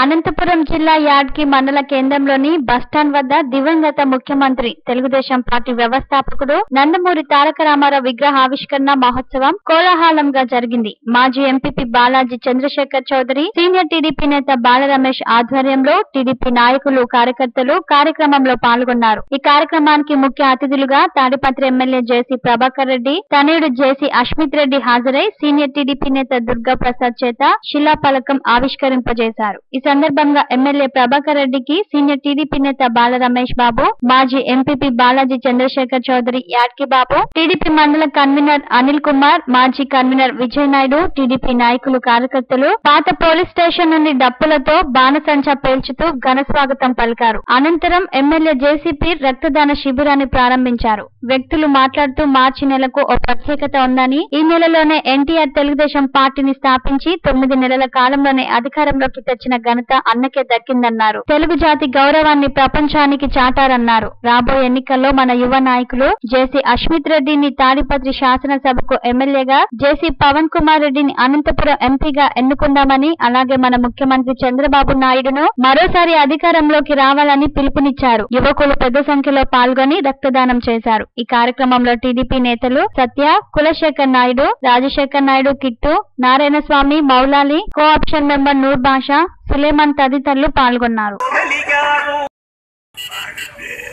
అనంతపురం జిల్లా యాడ్కి మండల కేంద్రంలోని బస్టాండ్ వద్ద దివంగత ముఖ్యమంత్రి తెలుగుదేశం పార్టీ వ్యవస్థాపకుడు నందమూరి తారక రామారావు విగ్రహావిష్కరణ మహోత్సవం కోలాహలంగా జరిగింది మాజీ MPP Balaji Chandrasekhar Chowdary senior TDP నేత బాల రమేష్ ఆధ్వర్యంలో టీడీపీ నాయకులు కార్యకర్తలు కార్యక్రమంలో పాల్గొన్నారు ఈ కార్యక్రమానికి ముఖ్య అతిథులుగా తాడిపత్రి ఎమ్మెల్యే జేసీ ప్రభాకర్ రెడ్డి తనయుడు జేసీ అష్మిత్ రెడ్డి హాజరై సీనియర్ టీడీపీ నేత దుర్గా ప్రసాద్ చేత శిలాఫలకం ఆవిష్కరింపజేశారు ఈ సందర్భంగా ఎమ్మెల్యే ప్రభాకర్ రెడ్డికి సీనియర్ టీడీపీ నేత బాల రమేష్ బాబు మాజీ ఎంపీపీ బాలాజీ చంద్రశేఖర్ చౌదరి యాడ్కి బాబు టీడీపీ మండల కన్వీనర్ అనిల్ కుమార్ మాజీ కన్వీనర్ విజయ్ నాయుడు టీడీపీ నాయకులు కార్యకర్తలు పాత పోలీస్ స్టేషన్ నుండి డప్పులతో బాణసంచా పేల్చుతూ ఘన స్వాగతం పలికారు అనంతరం ఎమ్మెల్యే జేసీపీ రక్తదాన శిబిరాన్ని ప్రారంభించారు వ్యక్తులు మాట్లాడుతూ మార్చి నెలకు ఓ ప్రత్యేకత ఉందని ఈ నెలలోనే ఎన్టీఆర్ తెలుగుదేశం పార్టీని స్థాపించి తొమ్మిది నెలల కాలంలోనే అధికారంలోకి తెచ్చిన ఘనత అన్నకే దక్కిందన్నారు తెలుగు జాతి గౌరవాన్ని ప్రపంచానికి చాటారన్నారు రాబోయే ఎన్నికల్లో మన యువ నాయకులు జేసీ అష్మిత్ రెడ్డిని తాడిపత్రి శాసనసభకు ఎమ్మెల్యేగా జేసీ పవన్ కుమార్ రెడ్డిని అనంతపురం ఎంపీగా ఎన్నుకుందామని అలాగే మన ముఖ్యమంత్రి చంద్రబాబు నాయుడును మరోసారి అధికారంలోకి రావాలని పిలుపునిచ్చారు యువకులు పెద్ద సంఖ్యలో పాల్గొని రక్తదానం చేశారు ఈ కార్యక్రమంలో టీడీపీ నేతలు Satya Kulasekhar Naidu Rajasekhar Naidu Kittu Narayana Swamy Moulali co option member Noor Basha Suleman తదితరులు పాల్గొన్నారు వెలిగారు ఆడితే